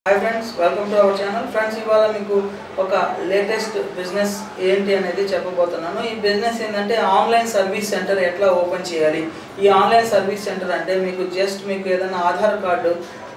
hi friends welcome to our channel friends ఇవాళ మీకు ఒక లేటెస్ట్ బిజినెస్ ఏంటి అనేది చెప్పబోతున్నాను ఈ బిజినెస్ ఏంటంటే ఆన్లైన్ సర్వీస్ సెంటర్ ఎట్లా ఓపెన్ చేయాలి ఈ ఆన్లైన్ సర్వీస్ సెంటర్ అంటే మీకు జస్ట్ మీకు ఏదైనా ఆధార్ కార్డు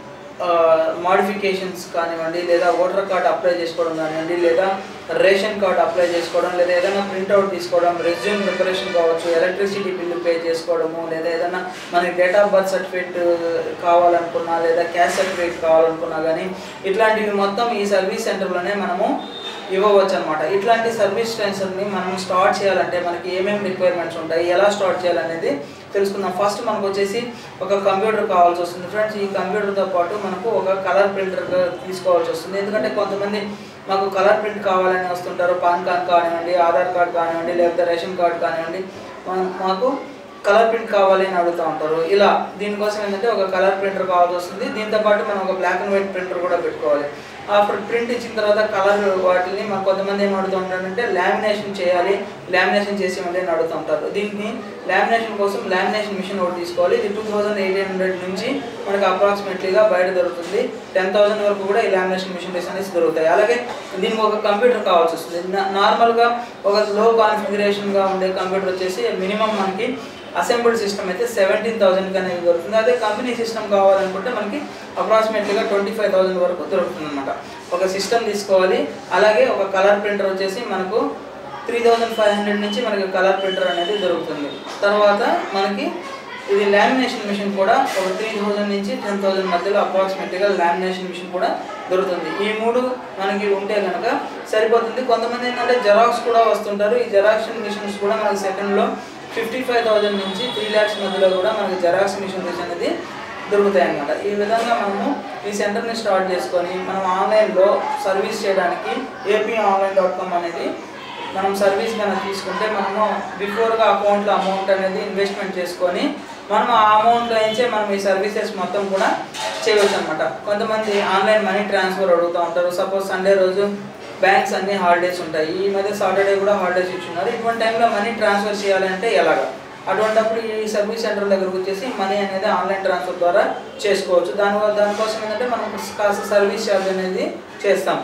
మాడిఫికేషన్స్ కానివ్వండి లేదా ఓటర్ కార్డ్ అప్లై చేసుకోవడం కానివ్వండి లేదా రేషన్ కార్డ్ అప్లై చేసుకోవడం లేదా ఏదైనా ప్రింట్అవుట్ తీసుకోవడం రెజ్యూమ్ ప్రిపరేషన్ కావచ్చు ఎలక్ట్రిసిటీ బిల్లు పే చేసుకోవడము లేదా ఏదైనా మనకి డేట్ ఆఫ్ బర్త్ సర్టిఫికేట్ కావాలనుకున్నా లేదా క్యాస్ట్ సర్టిఫికేట్ కావాలనుకున్నా కానీ ఇట్లాంటివి మొత్తం ఈ సర్వీస్ సెంటర్లోనే మనము ఇవ్వవచ్చు అనమాట ఇట్లాంటి సర్వీస్ సెంటర్ని మనం స్టార్ట్ చేయాలంటే మనకి ఏమేమి రిక్వైర్మెంట్స్ ఉంటాయి ఎలా స్టార్ట్ చేయాలనేది తెలుసుకుందాం ఫస్ట్ మనకు వచ్చేసి ఒక కంప్యూటర్ కావాల్సి వస్తుంది ఫ్రెండ్స్ ఈ కంప్యూటర్తో పాటు మనకు ఒక కలర్ ప్రింటర్ తీసుకోవాల్సి వస్తుంది ఎందుకంటే కొంతమంది మాకు కలర్ ప్రింట్ కావాలని వస్తుంటారు పాన్ కార్డ్ కానివ్వండి ఆధార్ కార్డ్ కానివ్వండి లేకపోతే రేషన్ కార్డ్ కానివ్వండి మా- మాకు కలర్ ప్రింట్ కావాలి అని అడుగుతూ ఉంటారు ఇలా దీనికోసం ఏంటంటే ఒక కలర్ ప్రింటర్ కావాల్సి వస్తుంది దీంతో పాటు మనం ఒక బ్లాక్ అండ్ వైట్ ప్రింటర్ కూడా పెట్టుకోవాలి ఆఫ్టర్ ప్రింట్ ఇచ్చిన తర్వాత కలర్ వాటిని మన కొంతమంది ఏం అడుగుతూ ఉంటారంటే లామినేషన్ చేయాలి లామినేషన్ చేసి ఇవ్వండి అని అడుగుతూ ఉంటారు దీన్ని లామినేషన్ కోసం లామినేషన్ మిషన్ ఒకటి తీసుకోవాలి ఇది టూ థౌసండ్ ఎయిట్ హండ్రెడ్ నుంచి మనకు అప్రాక్సిమేట్లీగా బయట దొరుకుతుంది టెన్ థౌసండ్ వరకు కూడా ఈ లామినేషన్ మిషనరీస్ అనేసి దొరుకుతాయి అలాగే దీనికి ఒక కంప్యూటర్ కావాల్సి వస్తుంది నా- నార్మల్గా ఒక లో కాన్ఫిగరేషన్గా ఉండే కంప్యూటర్ వచ్చేసి మినిమం మనకి అసెంబ్ల్డ్ సిస్టమ్ అయితే సెవెంటీన్ థౌసండ్కి అనేది దొరుకుతుంది అదే కంపెనీ సిస్టమ్ కావాలనుకుంటే మనకి అప్రాక్సిమేట్లీగా ట్వంటీ ఫైవ్ థౌసండ్ వరకు దొరుకుతుంది అనమాట ఒక సిస్టమ్ తీసుకోవాలి అలాగే ఒక కలర్ ప్రింటర్ వచ్చేసి మనకు త్రీ థౌజండ్ ఫైవ్ హండ్రెడ్ నుంచి మనకి కలర్ ప్రింటర్ అనేది దొరుకుతుంది తర్వాత మనకి ఇది లామినేషన్ మిషన్ కూడా ఒక త్రీ థౌజండ్ నుంచి టెన్ థౌజండ్ మధ్యలో అప్రాక్సిమేట్గా లామినేషన్ మిషన్ కూడా దొరుకుతుంది ఈ మూడు మనకి ఉంటే కనుక సరిపోతుంది కొంతమంది ఏంటంటే జెరాక్స్ కూడా వస్తుంటారు ఈ జెరాక్స్ మిషన్స్ కూడా మనకి సెకండ్లో ఫిఫ్టీ ఫైవ్ థౌజండ్ నుంచి త్రీ ల్యాక్స్ మధ్యలో కూడా మనకి జెరాక్స్ మిషనరీస్ అనేది దొరుకుతాయి అన్నమాట ఈ విధంగా మనము ఈ సెంటర్ని స్టార్ట్ చేసుకొని మనం ఆన్లైన్లో సర్వీస్ చేయడానికి ఏపీ ఆన్లైన్ డాట్ కామ్ అనేది మనం సర్వీస్ కనుక తీసుకుంటే మనము బిఫోర్గా అకౌంట్లో అమౌంట్ అనేది ఇన్వెస్ట్మెంట్ చేసుకొని మనం ఆ అమౌంట్లో నుంచే మనం ఈ సర్వీసెస్ మొత్తం కూడా చేయవచ్చు అనమాట కొంతమంది ఆన్లైన్ మనీ ట్రాన్స్ఫర్ అడుగుతూ ఉంటారు సపోజ్ సండే రోజు బ్యాంక్స్ అన్ని హాలిడేస్ ఉంటాయి ఈ మధ్య సాటర్డే కూడా హాలిడేస్ ఇచ్చున్నారు ఇటువంటి టైంలో మనీ ట్రాన్స్ఫర్ చేయాలంటే ఎలాగా అటువంటప్పుడు ఈ సర్వీస్ సెంటర్ దగ్గరకు వచ్చేసి మనీ అనేది ఆన్లైన్ ట్రాన్స్ఫర్ ద్వారా చేసుకోవచ్చు దానివల్ల దానికోసం ఏంటంటే మనం కాస్త సర్వీస్ ఛార్జ్ అనేది చేస్తాం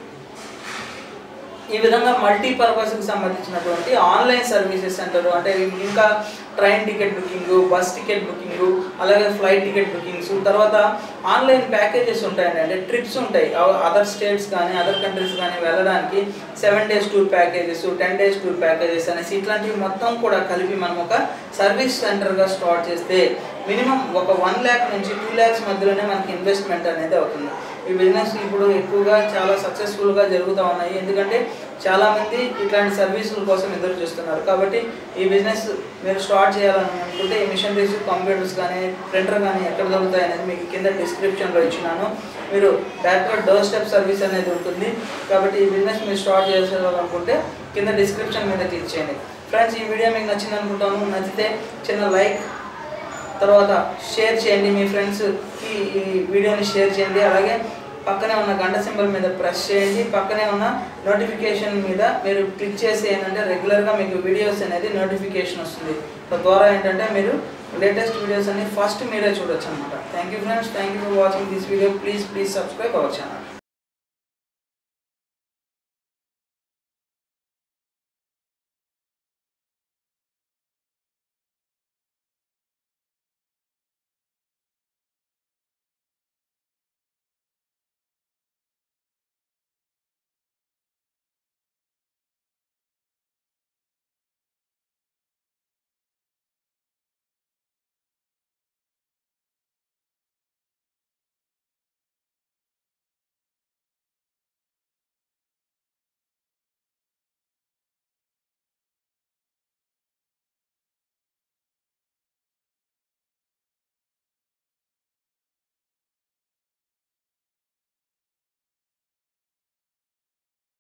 ఈ విధంగా మల్టీపర్పస్కి సంబంధించినటువంటి ఆన్లైన్ సర్వీసెస్ సెంటర్ అంటే ఇంకా train ticket booking bus ticket booking అలాగే ఫ్లైట్ టికెట్ బుకింగ్స్ తర్వాత ఆన్లైన్ ప్యాకేజెస్ ఉంటాయండి అంటే ట్రిప్స్ ఉంటాయి అదర్ స్టేట్స్ కానీ అదర్ కంట్రీస్ కానీ వెళ్ళడానికి seven days tour packages ten days tour packages అనేసి ఇట్లాంటివి మొత్తం కూడా కలిపి మనం ఒక సర్వీస్ సెంటర్గా స్టార్ట్ చేస్తే మినిమం ఒక వన్ ల్యాక్ నుంచి టూ ల్యాక్స్ మధ్యలోనే మనకి ఇన్వెస్ట్మెంట్ అనేది అవుతుంది ఈ బిజినెస్ ఇప్పుడు ఎక్కువగా చాలా సక్సెస్ఫుల్గా జరుగుతూ ఉన్నాయి ఎందుకంటే చాలామంది ఇట్లాంటి సర్వీసుల కోసం ఎదురు చూస్తున్నారు కాబట్టి ఈ బిజినెస్ మీరు స్టార్ట్ చేయాలని అనుకుంటే ఈ మిషనరీస్ కంప్యూటర్స్ కానీ ప్రింటర్ కానీ ఎక్కడ దొరుకుతాయి అనేది మీకు కింద డిస్క్రిప్షన్లో ఇచ్చినాను మీరు డైరెక్ట్గా డోర్ స్టెప్ సర్వీస్ అనేది ఉంటుంది కాబట్టి ఈ బిజినెస్ మీరు స్టార్ట్ చేసేయాలనుకుంటే కింద డిస్క్రిప్షన్ మీద క్లిక్ చేయండి ఫ్రెండ్స్ ఈ వీడియో మీకు నచ్చింది అనుకుంటాను నచ్చితే చిన్న లైక్ తర్వాత షేర్ చేయండి మీ ఫ్రెండ్స్కి ఈ వీడియోని షేర్ చేయండి అలాగే పక్కనే ఉన్న గంట సింబల్ మీద ప్రెస్ చేయండి పక్కనే ఉన్న నోటిఫికేషన్ మీద మీరు క్లిక్ చేసి ఏంటంటే రెగ్యులర్గా మీకు వీడియోస్ అనేది నోటిఫికేషన్ వస్తుంది తద్వారా ఏంటంటే మీరు లేటెస్ట్ వీడియోస్ అన్ని ఫస్ట్ మీరే చూడొచ్చు అనమాట thank you friends thank you for watching this video please please subscribe our channel